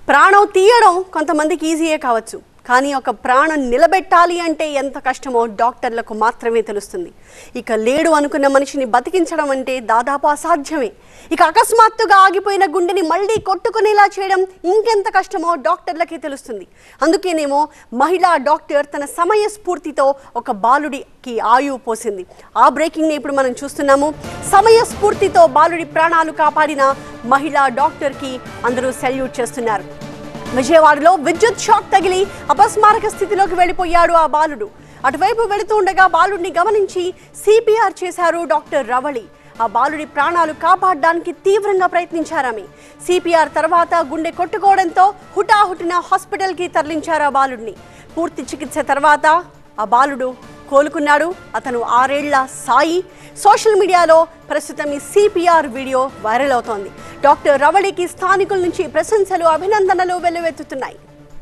ప్రాణం తీయడం కొంతమందికి ఈజీయే కావచ్చు కానీ ఒక ప్రాణం నిలబెట్టాలి అంటే ఎంత కష్టమో డాక్టర్లకు మాత్రమే తెలుస్తుంది ఇక లేడు అనుకున్న మనిషిని బతికించడం అంటే దాదాపు అసాధ్యమే ఇక అకస్మాత్తుగా ఆగిపోయిన గుండెని మళ్ళీ కొట్టుకునేలా చేయడం ఇంకెంత కష్టమో డాక్టర్లకే తెలుస్తుంది అందుకేనేమో మహిళా డాక్టర్ తన సమయ స్ఫూర్తితో ఒక బాలుడికి ఆయువు పోసింది ఆ బ్రేకింగ్ని ఇప్పుడు మనం చూస్తున్నాము సమయ స్ఫూర్తితో బాలుడి ప్రాణాలు కాపాడిన మహిళా డాక్టర్కి అందరూ సెల్యూట్ చేస్తున్నారు విజయవాడలో విద్యుత్ షాక్ తగిలి అపస్మారక స్థితిలోకి వెళ్ళిపోయాడు ఆ బాలుడు అటువైపు వెళుతూ ఉండగా బాలుడిని గమనించి సిపిఆర్ చేశారు డాక్టర్ రవళి ఆ బాలుడి ప్రాణాలు కాపాడడానికి తీవ్రంగా ప్రయత్నించారామె సిపిఆర్ తర్వాత గుండె కొట్టుకోవడంతో హుటాహుటిన హాస్పిటల్కి తరలించారు ఆ బాలుడిని పూర్తి చికిత్స తర్వాత ఆ బాలుడు కోలుకున్నాడు అతను ఆరేళ్ల సాయి సోషల్ మీడియాలో ప్రస్తుతం ఈ సిపిఆర్ వీడియో వైరల్ అవుతోంది డాక్టర్ రవళికి స్థానికుల నుంచి ప్రశంసలు అభినందనలు వెల్లువెత్తుతున్నాయి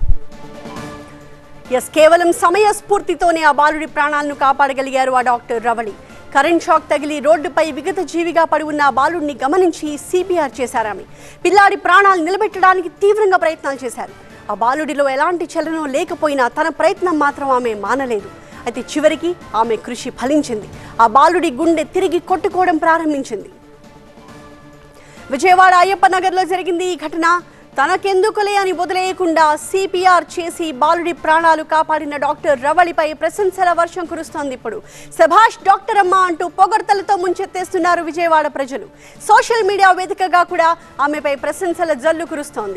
ఎస్ కేవలం సమయ స్ఫూర్తితోనే ఆ బాలుడి ప్రాణాలను కాపాడగలిగారు ఆ డాక్టర్ రవళి కరెంట్ షాక్ తగిలి రోడ్డుపై విగత జీవిగా పడి ఉన్న ఆ బాలుడిని గమనించి సిపిఆర్ చేశారామె పిల్లాడి ప్రాణాలు నిలబెట్టడానికి తీవ్రంగా ప్రయత్నాలు చేశారు ఆ బాలుడిలో ఎలాంటి చలనం లేకపోయినా తన ప్రయత్నం మాత్రం ఆమె మానలేదు అయితే చివరికి ఆమె కృషి ఫలించింది ఆ బాలుడి గుండె తిరిగి కొట్టుకోవడం ప్రారంభించింది విజయవాడ అయ్యప్ప నగర్లో జరిగింది ఈ ఘటన తనకెందుకులే అని వదిలేయకుండా సిపిఆర్ చేసి బాలుడి ప్రాణాలు కాపాడిన డాక్టర్ రవళిపై ప్రశంసల వర్షం కురుస్తోంది ఇప్పుడు సభాష్ డాక్టర్ అమ్మ అంటూ పొగడ్తలతో ముంచెత్తేస్తున్నారు విజయవాడ ప్రజలు సోషల్ మీడియా వేదికగా కూడా ఆమెపై ప్రశంసల జల్లు కురుస్తోంది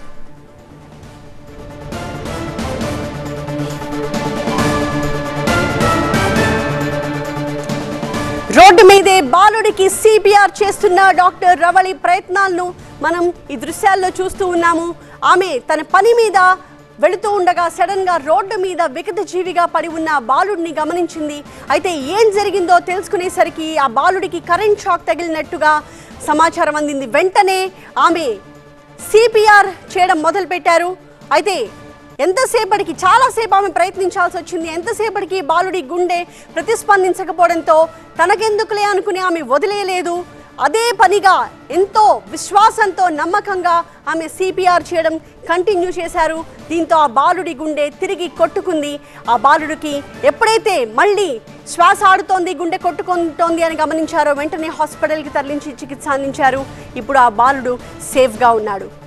రోడ్డు మీదే బాలుడికి సిపిఆర్ చేస్తున్న డాక్టర్ రవళి ప్రయత్నాలను మనం ఈ దృశ్యాల్లో చూస్తూ ఉన్నాము ఆమె తన పని మీద వెళుతూ ఉండగా సడన్ గా రోడ్డు మీద వికట జీవిగా పడి ఉన్న ఆ బాలుడిని గమనించింది అయితే ఏం జరిగిందో తెలుసుకునేసరికి ఆ బాలుడికి కరెంట్ షాక్ తగిలినట్టుగా సమాచారం అందింది వెంటనే ఆమె సిపిఆర్ చేయడం మొదలుపెట్టారు అయితే ఎంతసేపటికి చాలాసేపు ఆమె ప్రయత్నించాల్సి వచ్చింది ఎంతసేపటికి బాలుడి గుండె ప్రతిస్పందించకపోవడంతో తనకెందుకులే అనుకుని ఆమె వదిలేయలేదు అదే పనిగా ఎంతో విశ్వాసంతో నమ్మకంగా ఆమె సిపిఆర్ చేయడం కంటిన్యూ చేశారు దీంతో ఆ బాలుడి గుండె తిరిగి కొట్టుకుంది ఆ బాలుడికి ఎప్పుడైతే మళ్ళీ శ్వాస ఆడుతోంది గుండె కొట్టుకుంటోంది అని గమనించారో వెంటనే హాస్పిటల్కి తరలించి చికిత్స అందించారు ఇప్పుడు ఆ బాలుడు సేఫ్గా ఉన్నాడు